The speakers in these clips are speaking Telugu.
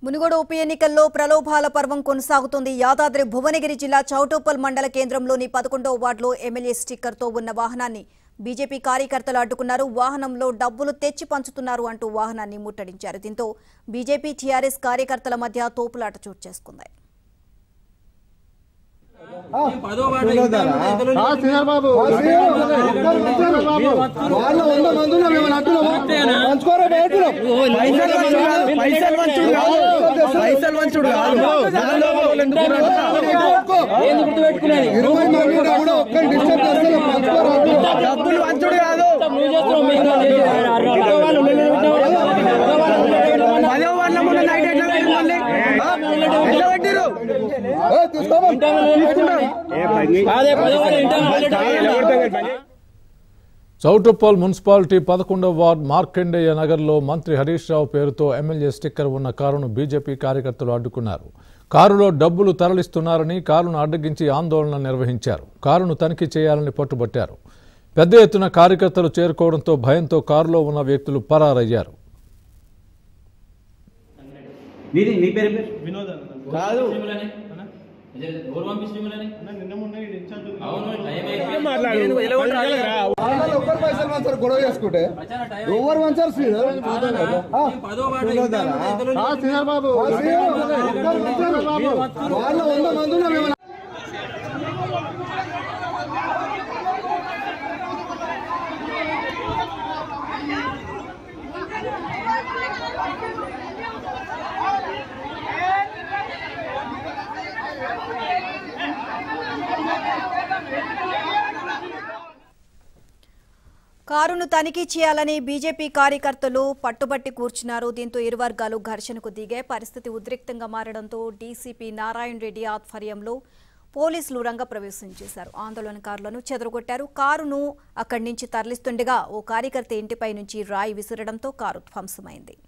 మునుగోడు ఉప ఎన్నికల్లో ప్రలోభాల పర్వం కొనసాగుతోంది యాదాద్రి భువనగిరి జిల్లా చౌటుప్పల్ మండల కేంద్రంలోని పదకొండవ వార్డులో ఎమ్మెల్యే స్టిక్కర్తో ఉన్న వాహనాన్ని బీజేపీ కార్యకర్తలు అడ్డుకున్నారు వాహనంలో డబ్బులు తెచ్చి పంచుతున్నారు అంటూ వాహనాన్ని ముట్టడించారు దీంతో బీజేపీ టీఆర్ఎస్ కార్యకర్తల మధ్య తోపులాట చోటు చేసుకుంది బాబు వాళ్ళు వంద మంది ఉన్నాం మేము నట్టున్నాము పంచుకోరా బయటలో పైసలు వంచుడు కాదు పైసలు వంచుడు కాదు ఇరవై మంది ఉన్నా కూడా ఒక్కరి డిస్టర్బ్ చేస్తే పంచుకోరా డబ్బులు వంచుడు కాదు పదో వాళ్ళ ముందు నైట్ ఎట్లా పెట్టిరు మళ్ళీ ఆ? ఎట్లా పెట్టిరు ఏ, తీసుకోమా చౌటుప్పల్ మున్సిపాలిటీ పదకొండవ వార్డ్ మార్కండేయ నగర్లో మంత్రి హరీష్ రావు పేరుతో ఎమ్మెల్యే స్టిక్కర్ ఉన్న కారును బీజేపీ కార్యకర్తలు అడ్డుకున్నారు కారులో డబ్బులు తరలిస్తున్నారని కారును అడ్డగించి ఆందోళన నిర్వహించారు కారును తనిఖీ చేయాలని పట్టుబట్టారు పెద్ద ఎత్తున కార్యకర్తలు చేరుకోవడంతో భయంతో కారులో ఉన్న వ్యక్తులు పరారయ్యారు నీది నీ పేరు పేరు వినోద్ అన్న కాదు ఎవరు పంపించమని అన్న నిన్న మొన్న ఈడు ఇన్ఛార్జ్ ఉంది. అవును టైం అయిపోయింది వాళ్ళు ఒక్కరు పైసలు వంచారు గొడవ చేసుకుంటే ఎవరు వంచారు శ్రీధర్ ఆ, పదో వాడు ఆ, శ్రీధర్ బాబు ఆ, శ్రీధర్ ఒక్కరు వంచారు బాబు వాళ్ళు వంద మంది ఉన్నాం మేము కారును తనిఖీ చేయాలని బీజేపీ కార్యకర్తలు పట్టుబట్టి కూర్చున్నారు దీంతో ఇరు వర్గాలు ఘర్షణకు దిగే పరిస్థితి ఉద్రిక్తంగా మారడంతో డీసీపీ నారాయణ రెడ్డి ఆధ్వర్యంలో పోలీసులు రంగప్రవేశం చేశారు ఆందోళనకారులను చెదరగొట్టారు కారును అక్కడి నుంచి తరలిస్తుండగా ఓ కార్యకర్త ఇంటిపై నుంచి రాయి విసిరడంతో కారు ధ్వంసమైంది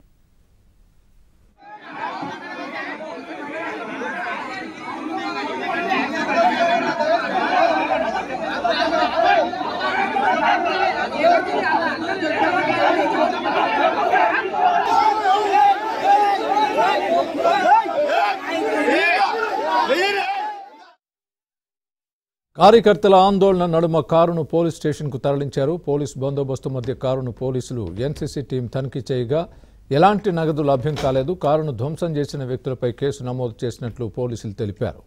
కార్యకర్తల ఆందోళన నడుమ కారును పోలీస్ స్టేషన్కు తరలించారు పోలీస్ బందోబస్తు మధ్య కారును పోలీసులు ఎన్సీసీ టీం తనిఖీ చేయగా ఎలాంటి నగదు లభ్యం కాలేదు కారును ధ్వంసం చేసిన వ్యక్తులపై కేసు నమోదు చేసినట్లు పోలీసులు తెలిపారు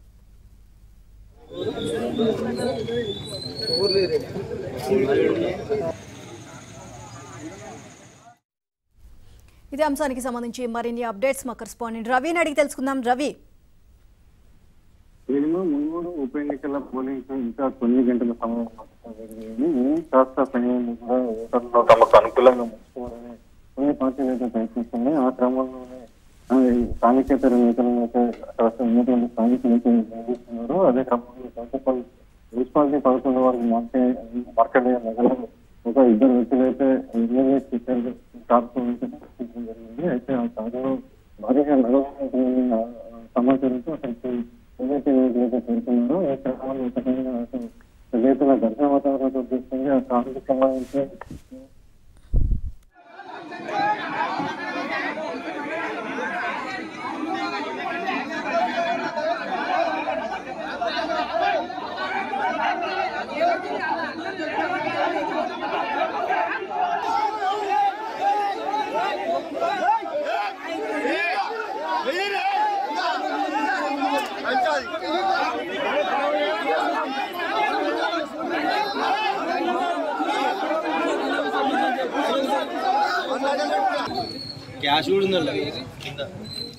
ఇదే అంశానికి సంబంధించి మరిన్ని అప్డేట్స్ మా కరెస్పాండెంట్ రవిని అడిగి తెలుసుకుందాం రవి నేను మునుగోడు ఉప ఎన్నికల పోలింగ్ ఇంకా కొన్ని గంటల సమయం జరిగింది కాస్త సమయం కూడా ఓటర్లు తమకు అనుకూలంగా ముచ్చుకోవాలని కొన్ని పార్టీలు అయితే ప్రయత్నిస్తున్నాయి ఆ క్రమంలోనే ఆ, ఈ స్థానికేతర నేతలను అయితే కాస్త ఉన్నటువంటి స్థానిక నేతలు నిర్వహిస్తున్నారు అదే క్రమంలో చౌటపల్లి మున్సిపాలిటీ పదకొండు వరకు మార్కే మార్కెట్ నగరం ఒక ఇద్దరు వ్యక్తులు అయితే ఎమ్మెల్యే స్పీకర్ కాపుతూ జరిగింది అయితే ఆ కారులో భారీగా నడవడం సమాచారంతో అక్కడికి ఏదైతే ఏదైతే చేరుకున్నారో ఈ క్రమంలో ఒకటైనా అసలు ఏదైతే ఘర్షణ వాతావరణం చూపిస్తుంది ఆ కారుకు సంబంధించి క్యాష్ కూడా ఉందండి కింద